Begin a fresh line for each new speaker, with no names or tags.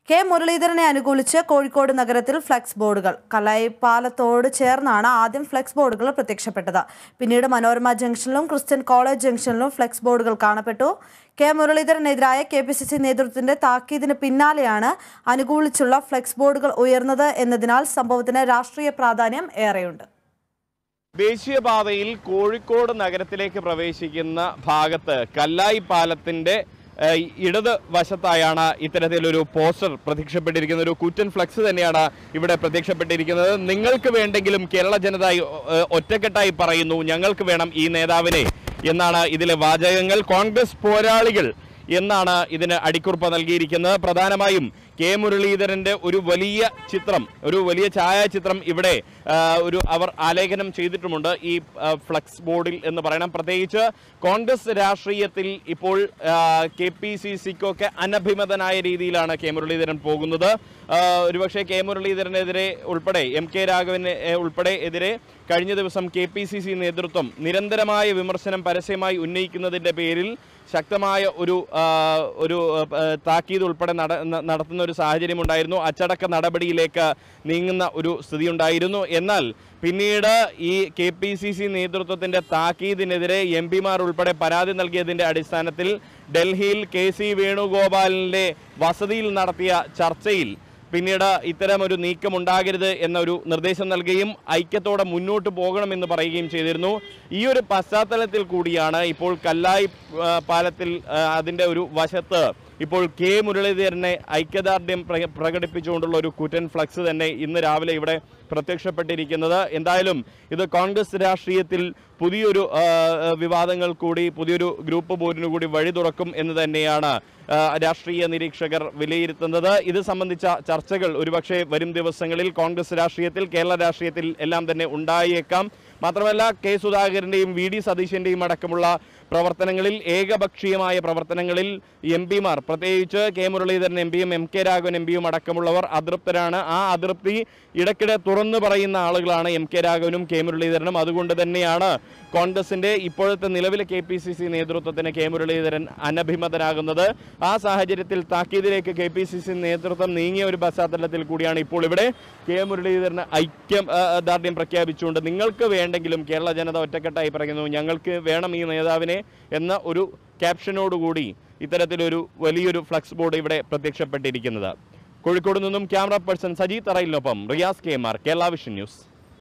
K മുരളീധരനെ അനുകൂലിച്ച് കോഴിക്കോട് നഗരത്തിൽ ഫ്ലെക്സ് ബോർഡുകൾ കലായിപ്പാലത്തോട് ചേർന്നാണ് ആദ്യം ഫ്ലെക്സ് ബോർഡുകൾ പ്രത്യക്ഷപ്പെട്ടത് പിന്നീട് മനോരമ ജംഗ്ഷനിലും ക്രിസ്ത്യൻ കോളേജ് ജംഗ്ഷനിലും ഫ്ലെക്സ് ബോർഡുകൾ കാണപ്പെട്ടു കെ മുരളീധരനെതിരായ കെ പി സി സി നേതൃത്വത്തിന്റെ താക്കീതിന് പിന്നാലെയാണ് അനുകൂലിച്ചുള്ള ഫ്ലെക്സ് ബോർഡുകൾ ഉയർന്നത് എന്നതിനാൽ സംഭവത്തിന് രാഷ്ട്രീയ പ്രാധാന്യം ഏറെയുണ്ട്
ദേശീയപാതയിൽ കോഴിക്കോട് നഗരത്തിലേക്ക് പ്രവേശിക്കുന്ന ഭാഗത്ത് കല്ലായി പാലത്തിന്റെ ഏഹ്, ഇടത് വശത്തായാണ് ഇത്തരത്തിലൊരു പോസ്റ്റർ പ്രത്യക്ഷപ്പെട്ടിരിക്കുന്ന ഒരു കുറ്റൻ ഫ്ലക്സ് തന്നെയാണ് ഇവിടെ പ്രത്യക്ഷപ്പെട്ടിരിക്കുന്നത് നിങ്ങൾക്ക് വേണ്ടെങ്കിലും കേരള ജനത ഏഹ്, ഒറ്റക്കെട്ടായി പറയുന്നു ഞങ്ങൾക്ക് വേണം ഈ നേതാവിനെ എന്നാണ് ഇതിലെ വാചകങ്ങൾ കോൺഗ്രസ് പോരാളികൾ എന്നാണ് ഇതിന് അടിക്കുറിപ്പ് നൽകിയിരിക്കുന്നത് പ്രധാനമായും കെ മുരളീധരന്റെ ഒരു വലിയ ചിത്രം ഒരു വലിയ ഛായാചിത്രം ഇവിടെ ആ, ഒരു അവർ ആലേഖനം ചെയ്തിട്ടുമുണ്ട് ഈ ആ, ഫ്ലക്സ് ബോർഡിൽ എന്ന് പറയണം പ്രത്യേകിച്ച് കോൺഗ്രസ് രാഷ്ട്രീയത്തിൽ ഇപ്പോൾ കെ പി സി സിക്കൊക്കെ അനഭിമതനായ രീതിയിലാണ് കെ മുരളീധരൻ പോകുന്നത് ആ, ഒരുപക്ഷെ കെ മുരളീധരനെതിരെ ഉൾപ്പെടെ എം കെ രാഘവന് ഏ, ഉൾപ്പെടെ എതിരെ കഴിഞ്ഞ ദിവസം കെ പി സി സി നേതൃത്വം നിരന്തരമായ വിമർശനം പരസ്യമായി ഉന്നയിക്കുന്നതിന്റെ പേരിൽ ശക്തമായ ഒരു ആ, ഒരു ആ, താക്കീത് ഉൾപ്പെടെ നട- ന- നടത്തുന്ന ഒരു സാഹചര്യം ഉണ്ടായിരുന്നു അച്ചടക്ക നടപടിയിലേക്ക് നീങ്ങുന്ന ഒരു സ്ഥിതി ഉണ്ടായിരുന്നു എന്നാൽ പിന്നീട് ഈ കെ പി സി സി നേതൃത്വത്തിന്റെ താക്കീതിനെതിരെ എം പിമാർ ഉൾപ്പെടെ പരാതി നൽകിയതിന്റെ അടിസ്ഥാനത്തിൽ ഡൽഹിയിൽ കെ സി വേണുഗോപാലിന്റെ വസതിയിൽ നടത്തിയ ചർച്ചയിൽ പിന്നീട് ഇത്തരം ഒരു നീക്കം ഉണ്ടാകരുത് എന്നൊരു നിർദ്ദേശം നൽകുകയും ഐക്യത്തോടെ മുന്നോട്ട് പോകണമെന്ന് പറയുകയും ചെയ്തിരുന്നു ഈ ഒരു പശ്ചാത്തലത്തിൽ കൂടിയാണ് ഇപ്പോൾ കല്ലായി ആ, പാലത്തിൽ ആ, അതിൻ്റെ ഒരു വശത്ത് ഇപ്പോൾ കെ മുരളീധരനെ ഐക്യദാർഢ്യം പ്ര- പ്രകടിപ്പിച്ചുകൊണ്ടുള്ള ഒരു കുറ്റൻ ഫ്ലക്സ് തന്നെ ഇന്ന് രാവിലെ ഇവിടെ പ്രത്യക്ഷപ്പെട്ടിരിക്കുന്നത് എന്തായാലും ഇത് കോൺഗ്രസ് രാഷ്ട്രീയത്തിൽ പുതിയൊരു ആ, ആ, വിവാദങ്ങൾ കൂടി പുതിയൊരു ഗ്രൂപ്പ് പോരിനു കൂടി വഴി തുറക്കും എന്ന് തന്നെയാണ് ആ, രാഷ്ട്രീയ നിരീക്ഷകർ വിലയിരുത്തുന്നത് ഇത് സംബന്ധിച്ച ചർച്ചകൾ ഒരുപക്ഷെ വരും ദിവസങ്ങളിൽ കോൺഗ്രസ് രാഷ്ട്രീയത്തിൽ കേരള രാഷ്ട്രീയത്തിൽ എല്ലാം തന്നെ ഉണ്ടായേക്കാം മാത്രമല്ല കെ സുധാകരന്റെയും വി ഡി സതീശന്റെയും അടക്കമുള്ള പ്രവർത്തനങ്ങളിൽ ഏകപക്ഷീയമായ പ്രവർത്തനങ്ങളിൽ എം പിമാർ പ്രത്യേകിച്ച് കെ മുരളീധരൻ എം പിയും എം കെ രാഘവൻ എം പിയും അടക്കമുള്ളവർ അതൃപ്തരാണ് ആ അതൃപ്തി ഇടയ്ക്കിടെ തുറന്നു പറയുന്ന ആളുകളാണ് എം കെ രാഘവനും കെ മുരളീധരനും അതുകൊണ്ട് തന്നെയാണ് കോൺഗ്രസിന്റെ ഇപ്പോഴത്തെ നിലവിലെ കെ പി സി സി നേതൃത്വത്തിന് കെ മുരളീധരൻ അനഭിമതനാകുന്നത് ആ സാഹചര്യത്തിൽ താക്കീതിലേക്ക് കെ പി സി സി നേതൃത്വം നീങ്ങിയ ഒരു പശ്ചാത്തലത്തിൽ കൂടിയാണ് ഇപ്പോൾ ഇവിടെ കെ മുരളീധരന് ഐക്യം ആ, ദാർഢ്യം പ്രഖ്യാപിച്ചുകൊണ്ട് നിങ്ങൾക്ക് വേണ്ടെങ്കിലും കേരള ജനത ഒറ്റക്കെട്ടായി പറയുന്നു ഞങ്ങൾക്ക് വേണം ഈ നേതാവിനെ എന്ന ഒരു ക്യാപ്ഷനോടുകൂടി ഇത്തരത്തിലൊരു വലിയൊരു ഫ്ലക്സ് ബോർഡ് ഇവിടെ പ്രത്യക്ഷപ്പെട്ടിരിക്കുന്നത് കോഴിക്കോട് നിന്നും ക്യാമറ പേഴ്സൺ സജി തറയിലിനൊപ്പം റിയാസ് കെ മാർ കേരള വിഷൻ ന്യൂസ്